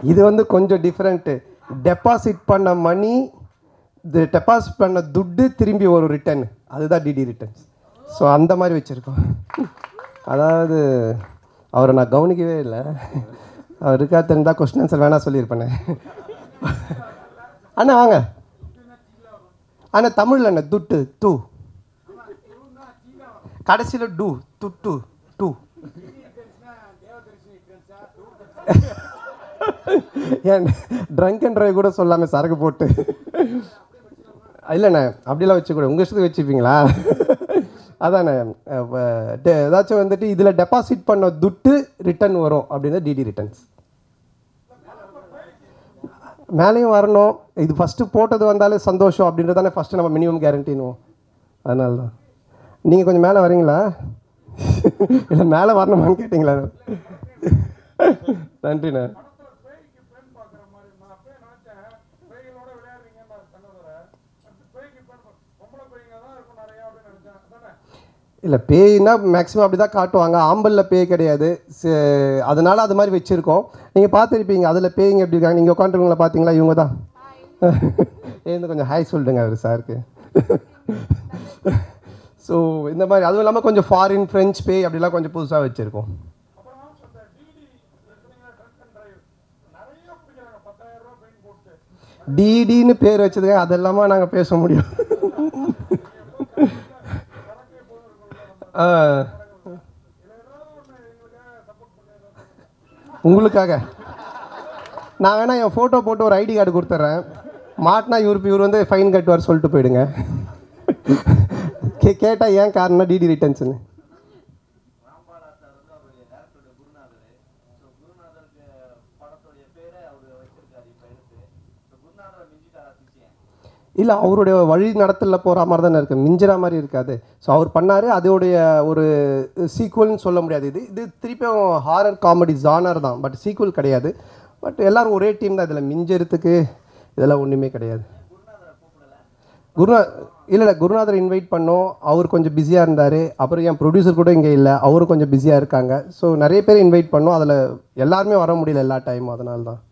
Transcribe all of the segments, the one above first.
இது வந்து கொஞ்சம் டிஃப்ரெண்ட்டு டெபாசிட் பண்ண மணி இது டெபாசிட் பண்ண துட்டு திரும்பி ஒரு ரிட்டர்ன் அதுதான் டிடி ரிட்டர்ன்ஸ் ஸோ அந்த மாதிரி வச்சுருக்கோம் அதாவது அவரை நான் கவனிக்கவே இல்லை அவர் இருக்கா தெரிந்தால் கொஸ்டின் ஆன்சர் வேணா சொல்லியிருப்பேனே அண்ணா வாங்க அண்ணா தமிழில் அண்ணா துட்டு டூ கடைசியில் டூ துட்டு டூ ஏன் ட்ரங்க் அண்ட் ட்ரைவ் கூட சொல்லாமல் சரக்கு போட்டு இல்லைண்ணே அப்படிலாம் வச்சுக்கூட உங்கள் இஷ்டத்துக்கு வச்சுப்பீங்களா அதாண்ணே அப்ப டெ- ஏதாச்சும் வந்துட்டு இதில் டெபாசிட் பண்ண துட்டு ரிட்டர்ன் வரும் அப்படின்னா டிடி ரிட்டர்ன்ஸ் மேலேயும் வரணும் இது ஃபஸ்ட்டு போட்டது வந்தாலே சந்தோஷம் அப்படின்றது தானே ஃபஸ்ட்டு நம்ம மினிமம் கேரண்டினுவோம் அதனால தான் நீங்கள் கொஞ்சம் மேலே வரீங்களா இல்லை மேலே வரணுமான்னு கேட்டிங்களா நன்றிண்ணே இல்லை பேய்னா மேக்ஸிமம் அப்படி தான் காட்டுவாங்க ஆம்பலில் பேய் கிடையாது சே- அதனால அது மாதிரி வச்சுருக்கோம் நீங்கள் பார்த்துருப்பீங்க அதில் பேய்ங்க எப்படி இருக்காங்க நீங்கள் உட்காந்துருவங்கள பார்த்தீங்களா இவங்க தான் ஏந்து கொஞ்சம் ஹாய் சொல்லிடுங்க அவர் சாருக்கு ஸோ இந்த மாதிரி அதுவும் இல்லாமல் கொஞ்சம் ஃபாரின் ஃப்ரெஞ்ச் பேய் அப்படிலாம் கொஞ்சம் புதுசாக வச்சுருக்கோம் டிடின்னு பேர் வச்சதுக்கு அதெல்லாமா நாங்கள் பேச முடியும் ஆ. உங்களுக்காக நான் வேணா என் ஃபோட்டோ போட்டு ஒரு ஐடி கார்டு கொடுத்துட்றேன் மாட்டினா இவருக்கு இவர் வந்து ஃபைன் கட்டுவார் சொல்லிட்டு போயிடுங்க கே கேட்டால் ஏன் காரணம் டிடி ரிட்டர்ன்ஸ்னு இல்லை அவருடைய வழி நடத்தல போகிற மாதிரி தானே இருக்குது மிஞ்சிற மாதிரி இருக்காது ஸோ அவர் பண்ணார் அதோடைய ஒரு சீக்குவல்னு சொல்ல முடியாது இது இது திருப்பியும் ஹாரர் காமெடி ஜானர் தான் பட் சீக்குவல் கிடையாது பட் எல்லாரும் ஒரே டீம் தான் இதில் மிஞ்சறதுக்கு இதெல்லாம் ஒன்றுமே கிடையாது குருநா இல்லை இல்லை குருநாதர் இன்வைட் பண்ணோம் அவர் கொஞ்சம் பிஸியாக இருந்தார் அப்புறம் என் ப்ரொடியூசர் கூட இங்கே இல்லை அவரும் கொஞ்சம் பிஸியாக இருக்காங்க ஸோ நிறைய பேர் இன்வைட் பண்ணோம் அதில் எல்லாருமே வர முடியல எல்லா டைமும் அதனால தான்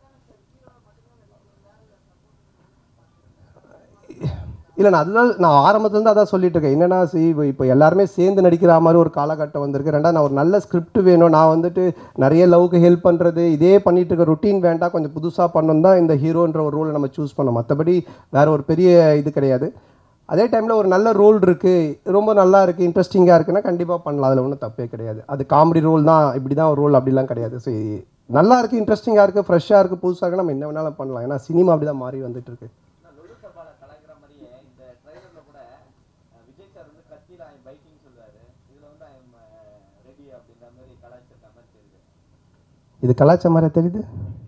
இல்லை நான் அதுதான் நான் ஆரம்பத்துலேருந்து அதான் சொல்லிட்டு இருக்கேன் என்னன்னா சி இப்போ இப்போ எல்லாருமே சேர்ந்து நடிக்கிற மாதிரி ஒரு காலகட்டம் வந்திருக்கு ரெண்டாவது நான் ஒரு நல்ல ஸ்கிரிப்ட் வேணும் நான் வந்துட்டு நிறைய லவ்க்கு ஹெல்ப் பண்ணுறது இதே பண்ணிட்டு இருக்க ருட்டீன் வேண்டாம் கொஞ்சம் புதுசாக பண்ணணும் தான் இந்த ஹீரோன்ற ஒரு ரோலை நம்ம சூஸ் பண்ணோம் மற்றபடி வேற ஒரு பெரிய இது கிடையாது அதே டைமில் ஒரு நல்ல ரோல் இருக்குது ரொம்ப நல்லா இருக்குது இன்ட்ரெஸ்டிங்காக இருக்குன்னா கண்டிப்பாக பண்ணலாம் அதில் ஒன்றும் தப்பே கிடையாது அது காமெடி ரோல் தான் இப்படி தான் ஒரு ரோல் அப்படிலாம் கிடையாது ஸோ நல்லா இருக்குது இன்ட்ரெஸ்டிங்காக இருக்குது ஃப்ரெஷ்ஷாக இருக்குது புதுசாக இருக்குது நம்ம என்ன வேணாலும் பண்ணலாம் ஏன்னா சினிமா அப்படி தான் மாறி வந்துட்டு இருக்கு கலாய்க்கிற மாதிரியே இந்த ட்ரைலர்ல கூட அஹ், விஜய் சார் வந்து கத்தியில ஐம் பைக்கிங் சொல்றாரு இதுல வந்து ஐம் ரெடி அப்படின்ற மாதிரி கலாய்ச்சிருக்க மாதிரி தெரியுது இது கலாச்சார மாதிரி தெரியுது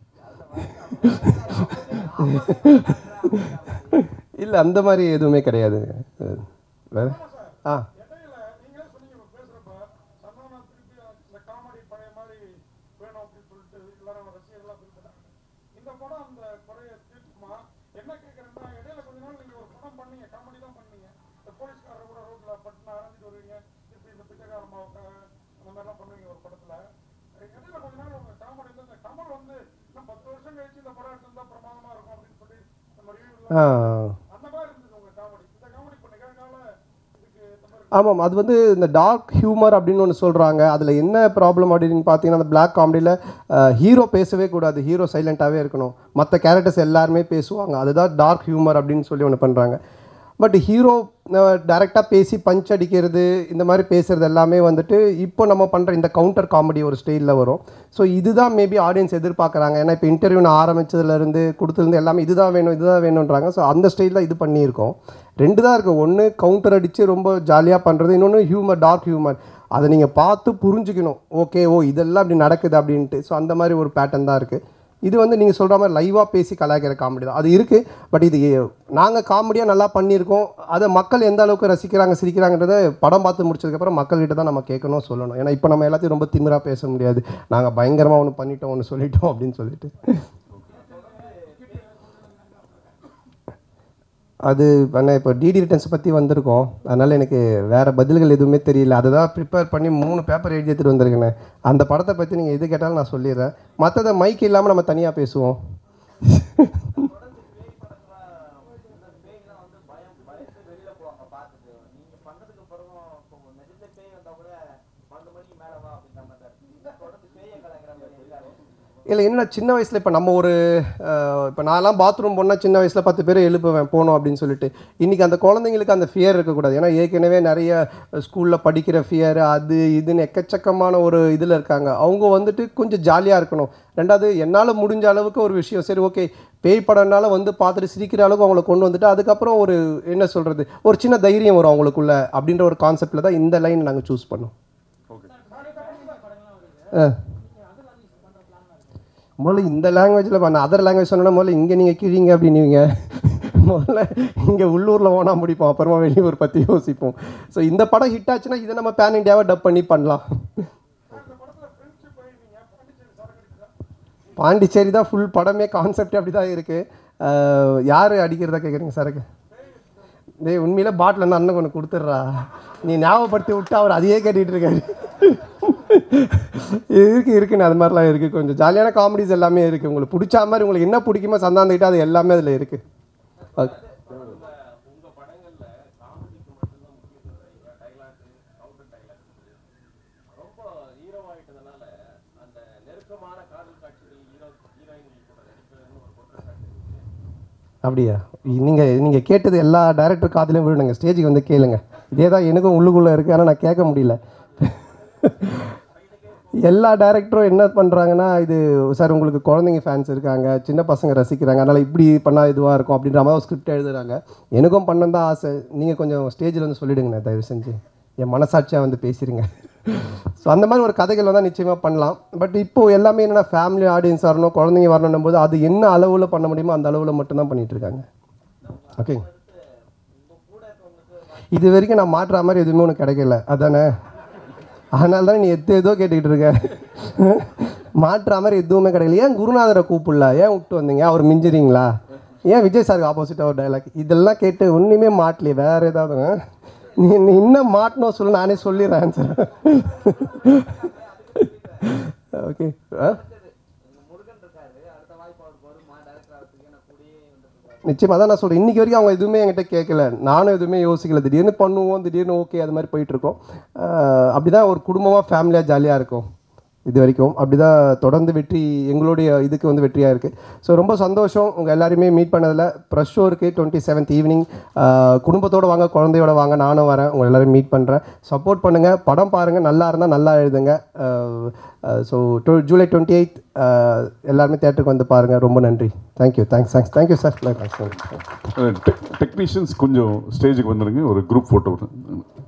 இல்லை அந்த மாதிரி எதுவுமே கிடையாது அஹ் வேற ஆ இடையில நீங்களே சொன்னீங்க இப்ப பேசுறப்ப சந்தானா திருப்பி இந்த காமெடி பழைய மாதிரி வேணும் அப்படின்னு சொல்லிட்டு எல்லாரும் ரசிகர்களா சொல்லிட்டாங்க இந்த படம் அந்த குறைய தீர்க்குமா என்ன கேட்கறேன்னா இடையில கொஞ்ச நாள் நீங்க ஒரு படம் பண்ணீங்க காமெடி தான் பண்ணீங்க இந்த போலீஸ்காரர் கூட ரோட்ல பட்டுன்னு அரைஞ்சிட்டு வருவீங்க திருப்பி இந்த பிச்சைக்கார மாவுக்காக அந்த மாதிரிலாம் பண்ணுவீங்க ஒரு படத்துல இடையில கொஞ்ச நாள் உங்க காமெடி வந்து இந்த கமல் வந்து இன்னும் பத்து வருஷம் கழிச்சு இந்த படம் எடுத்திருந்தா பிரமாதமா இருக்கும் அப்படின்னு சொல்லி நம்ம ரிவ்யூ ஆ அந்த மாதிரி இருந்தது உங்க காமெடி இந்த காமெடி இப்ப நிகழ்கால இதுக்கு இந்த மாதிரி ஆமாம் அது வந்து இந்த டார்க் ஹியூமர் அப்படின்னு ஒன்று சொல்கிறாங்க அதில் என்ன ப்ராப்ளம் அப்படின்னு பார்த்தீங்கன்னா அந்த பிளாக் காமெடியில் ஹீரோ பேசவே கூடாது ஹீரோ சைலண்ட்டாகவே இருக்கணும் மற்ற கேரக்டர்ஸ் எல்லாருமே பேசுவாங்க அதுதான் டார்க் ஹியூமர் அப்படின்னு சொல்லி ஒன்று பண்ணுறாங்க பட் ஹீரோ டைரெக்டாக பேசி பஞ்ச் அடிக்கிறது இந்த மாதிரி பேசுகிறது எல்லாமே வந்துட்டு இப்போ நம்ம பண்ணுற இந்த கவுண்டர் காமெடி ஒரு ஸ்டைலில் வரும் ஸோ இதுதான் மேபி ஆடியன்ஸ் எதிர்பார்க்குறாங்க ஏன்னா இப்போ இன்டர்வியூ நான் ஆரம்பிச்சதுலேருந்து கொடுத்துருந்து எல்லாமே இதுதான் வேணும் இதுதான் வேணுன்றாங்க ஸோ அந்த ஸ்டைலில் இது பண்ணியிருக்கோம் ரெண்டு தான் இருக்குது ஒன்று கவுண்டர் அடித்து ரொம்ப ஜாலியாக பண்ணுறது இன்னொன்று ஹியூமர் டார்க் ஹியூமர் அதை நீங்கள் பார்த்து புரிஞ்சுக்கணும் ஓகே ஓ இதெல்லாம் இப்படி நடக்குது அப்படின்ட்டு ஸோ அந்த மாதிரி ஒரு பேட்டர்ன் தான் இருக்குது இது வந்து நீங்கள் சொல்கிற மாதிரி லைவாக பேசி கலாய்க்கிற காமெடி தான் அது இருக்குது பட் இது நாங்கள் காமெடியாக நல்லா பண்ணியிருக்கோம் அதை மக்கள் எந்த அளவுக்கு ரசிக்கிறாங்க சிரிக்கிறாங்கன்றதை படம் பார்த்து முடிச்சதுக்கப்புறம் மக்கள்கிட்ட தான் நம்ம கேட்கணும் சொல்லணும் ஏன்னா இப்போ நம்ம எல்லாத்தையும் ரொம்ப திமிராக பேச முடியாது நாங்கள் பயங்கரமாக ஒன்று பண்ணிட்டோம் ஒன்று சொல்லிட்டோம் அப்படின்னு சொல்லிட்டு அது பண்ண இப்போ டிடி ரிட்டர்ன்ஸ் பற்றி வந்திருக்கோம் அதனால் எனக்கு வேறு பதில்கள் எதுவுமே தெரியல அதை தான் ப்ரிப்பேர் பண்ணி மூணு பேப்பர் எழுதி எடுத்துகிட்டு வந்திருக்கேனே அந்த படத்தை பற்றி நீங்கள் எது கேட்டாலும் நான் சொல்லிடுறேன் மற்றதை மைக் இல்லாமல் நம்ம தனியாக பேசுவோம் பேய்லாம் வந்து பயம் பயந்து வெளியில போவாங்க பார்த்துட்டு நீங்க பண்ணதுக்கு பிறகு இப்போ நிஜத்த பேய் வந்தா கூட பன்னெண்டு மணிக்கு மேல வா அப்படின்ற மாதிரி தான் இருக்கு தொடர்ந்து பேயை கலக்கிற மாதிரி இருக்காரு இல்லை என்ன சின்ன வயசில் இப்போ நம்ம ஒரு இப்போ நான்லாம் பாத்ரூம் போனால் சின்ன வயசில் பத்து பேர் எழுப்புவேன் போகணும் அப்படின்னு சொல்லிட்டு இன்றைக்கி அந்த குழந்தைங்களுக்கு அந்த ஃபியர் இருக்கக்கூடாது ஏன்னா ஏற்கனவே நிறைய ஸ்கூலில் படிக்கிற ஃபியர் அது இதுன்னு எக்கச்சக்கமான ஒரு இதில் இருக்காங்க அவங்க வந்துட்டு கொஞ்சம் ஜாலியாக இருக்கணும் ரெண்டாவது என்னால் முடிஞ்ச அளவுக்கு ஒரு விஷயம் சரி ஓகே பேய் படம்னால வந்து பார்த்துட்டு சிரிக்கிற அளவுக்கு அவங்கள கொண்டு வந்துட்டு அதுக்கப்புறம் ஒரு என்ன சொல்கிறது ஒரு சின்ன தைரியம் வரும் அவங்களுக்குள்ள அப்படின்ற ஒரு கான்செப்டில் தான் இந்த லைன் நாங்கள் சூஸ் பண்ணோம் ஆ முதல்ல இந்த லாங்குவேஜில் பண்ண அதர் லாங்குவேஜ் சொன்னா முதல்ல இங்கே நீங்கள் கிழிங்க அப்படின்னுவீங்க முதல்ல இங்கே உள்ளூரில் ஓனா முடிப்போம் அப்புறமா வெளியூர் பற்றி யோசிப்போம் ஸோ இந்த படம் ஹிட் ஆச்சுன்னா இதை நம்ம பேன் இண்டியாவை டப் பண்ணி பண்ணலாம் இந்த படத்துல ஃப்ரெண்ட்ஷிப் போயிருந்தீங்க பாண்டிச்சேரி சரக்கு அடிக்கிறா பாண்டிச்சேரி தான் ஃபுல் படமே கான்செப்ட் அப்படி தான் இருக்குது யார் அடிக்கிறதா கேட்குறீங்க சரக்கு டேய் உண்மையில பாட்டில் வந்து அண்ணன் ஒன்று கொடுத்துட்றா நீ ஞாபகப்படுத்தி விட்டு அவர் அதையே கேட்டுட்டு இருக்காரு இருக்கு இருக்குன்னு அது மாதிரிலாம் இருக்குது கொஞ்சம் ஜாலியான காமெடிஸ் எல்லாமே இருக்குது உங்களுக்கு பிடிச்ச மாதிரி உங்களுக்கு என்ன பிடிக்குமோ சந்தாந்துக்கிட்ட அது எல்லாமே அதில் இருக்குது உங்க படங்கள்ல காமெடிக்கு மட்டும்தான் முக்கியத்துவம் தரீங்க டைலாக் கவுண்டர் டைலாக் ரொம்ப ஹீரோ ஆயிட்டதுனால அந்த நெருக்கமான காதல் காட்சிகள் ஹீரோ ஹீரோயின்கள் கூட நடிப்பதுன்னு ஒரு குற்றச்சாட்டு இருக்கு அப்படியா நீங்கள் நீங்கள் கேட்டது எல்லா டைரக்டர் காதிலையும் விழுணுங்க ஸ்டேஜுக்கு வந்து கேளுங்க இதே தான் எனக்கும் உள்ளுக்குள்ளே இருக்குது ஆனால் நான் கேட்க முடியல எல்லா டைரக்டரும் என்ன பண்ணுறாங்கன்னா இது சார் உங்களுக்கு குழந்தைங்க ஃபேன்ஸ் இருக்காங்க சின்ன பசங்க ரசிக்கிறாங்க அதனால் இப்படி பண்ணால் இதுவாக இருக்கும் அப்படின்ற மாதிரி ஒரு ஸ்கிரிப்ட் எழுதுறாங்க எனக்கும் பண்ணணும் தான் ஆசை நீங்கள் கொஞ்சம் ஸ்டேஜில் வந்து சொல்லிடுங்கண்ணே தயவு செஞ்சு என் மனசாட்சியாக வந்து பேசிடுங்க ஸோ அந்த மாதிரி ஒரு கதைகள் வந்தால் நிச்சயமாக பண்ணலாம் பட் இப்போது எல்லாமே என்னென்னா ஃபேமிலி ஆடியன்ஸ் வரணும் குழந்தைங்க வரணும் போது அது என்ன அளவில் பண்ண முடியுமோ அந்த அளவில் மட்டும்தான் பண்ணிட்டு இருக்காங்க ஓகே இது வரைக்கும் நான் மாற்றுற மாதிரி எதுவுமே உனக்கு கிடைக்கல அதானே அதனால தான் நீ எது ஏதோ கேட்டுக்கிட்டு இருக்க மாற்றுற மாதிரி எதுவுமே கிடைக்கல ஏன் குருநாதரை கூப்பிடல ஏன் விட்டு வந்தீங்க அவர் மிஞ்சுறீங்களா ஏன் விஜய் சாருக்கு ஆப்போசிட்டாக ஒரு டைலாக் இதெல்லாம் கேட்டு ஒன்றுமே மாட்டலையே வேறு ஏதாவது ஆ? நீ நீ இன்னும் மாட்டணும் சொல்லு நானே சொல்லிடுறேன் ஆன்சர் ஓகே ஆ முருகன் இருக்காரு அடுத்த வாய்ப்பு அவருக்கு வருமா டைரக்டர் ஆகிறதுக்கு நான் கூடயே வந்துருக்காரு நிச்சயமாக தான் நான் சொல்கிறேன் இன்றைக்கி வரைக்கும் அவங்க எதுவுமே என்கிட்ட கேட்கல நானும் எதுவுமே யோசிக்கல திடீர்னு பண்ணுவோம் திடீர்னு ஓகே அது மாதிரி போயிட்டுருக்கோம் அப்படி தான் ஒரு குடும்பமாக ஃபேமிலியாக ஜாலியாக இருக்கும் இது வரைக்கும் அப்படி தான் தொடர்ந்து வெற்றி எங்களுடைய இதுக்கு வந்து வெற்றியாக இருக்குது ஸோ ரொம்ப சந்தோஷம் உங்கள் எல்லாரையுமே மீட் பண்ணதில் ப்ரெஷ் ஷோ இருக்குது டுவெண்ட்டி செவன்த் ஈவினிங் குடும்பத்தோடு வாங்க குழந்தையோட வாங்க நானும் வரேன் உங்கள் எல்லாரையும் மீட் பண்ணுறேன் சப்போர்ட் பண்ணுங்கள் படம் பாருங்கள் நல்லா இருந்தால் நல்லா எழுதுங்க ஸோ ஜூலை டுவெண்ட்டி எயித் எல்லாருமே தேட்டருக்கு வந்து பாருங்கள் ரொம்ப நன்றி thank you thanks thanks thank you sir thanks technicians கொஞ்சம் ஸ்டேஜுக்கு வந்துடுங்க ஒரு குரூப் ஃபோட்டோ